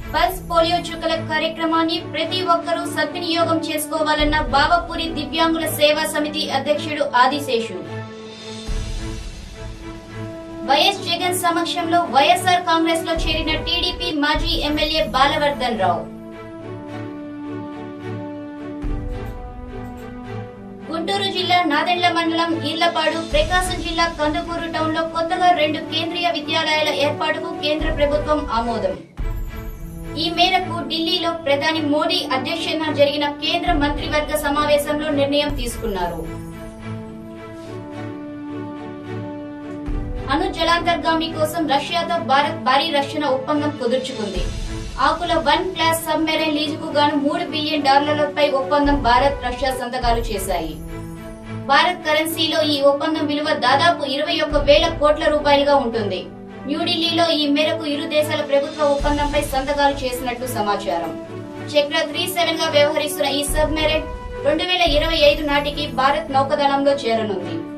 pulse polio చుక్కల కార్యక్రమాన్ని ప్రతి ఒక్కరూ సద్వినియోగం చేసుకోవాలన్న బావపూరి దివ్యాంగుల సేవా సమితి అధ్యక్షుడు ఆదిశేషు వైఎస్ జగన్ సమక్షంలో వైఎస్ఆర్ కాంగ్రెస్ లో చేరిన టీడీపీ మాజీ ఎమ్మెల్యే బాలవర్ధన్ రావు గుంటూరు జిల్లా నాదెండ్ల మండలం ఈర్లపాడు ప్రకాశం జిల్లా కందుకూరు టౌన్ లో కొత్తగా రెండు కేంద్రీయ విద్యాలయాల ఏర్పాటుకు కేంద్ర ప్రభుత్వం ఆమోదం ఈ మేరకు ఢిల్లీలో ప్రధాని మోడీ అధ్యక్షతన జరిగిన కేంద్ర మంత్రివర్గ సమావేశంలో నిర్ణయం తీసుకున్నారు అణు జలాంతర్గామి కోసం రష్యాతో భారత్ భారీ రక్షణ ఒప్పందం కుదుర్చుకుంది ఆకుల వన్ క్లాస్ సబ్మెరైన్ లీజుకు గాను మూడు బిలియన్ డాలర్లపై ఒప్పందం భారత్ రష్యా సంతకాలు చేశాయి భారత్ కరెన్సీలో ఈ ఒప్పందం విలువ దాదాపు ఇరవై ఒక్క వేల కోట్ల రూపాయలుగా ఉంటుంది న్యూఢిల్లీలో ఈ మేరకు ఇరు దేశాల ప్రభుత్వ ఒప్పందంపై సంతకాలు చేసినట్లు సమాచారం చక్ర త్రీ సెవెన్ గా వ్యవహరిస్తున్న ఈ సబ్మెరైన్ రెండు వేల ఇరవై ఐదు నాటికి భారత్ నౌకాదళంలో చేరనుంది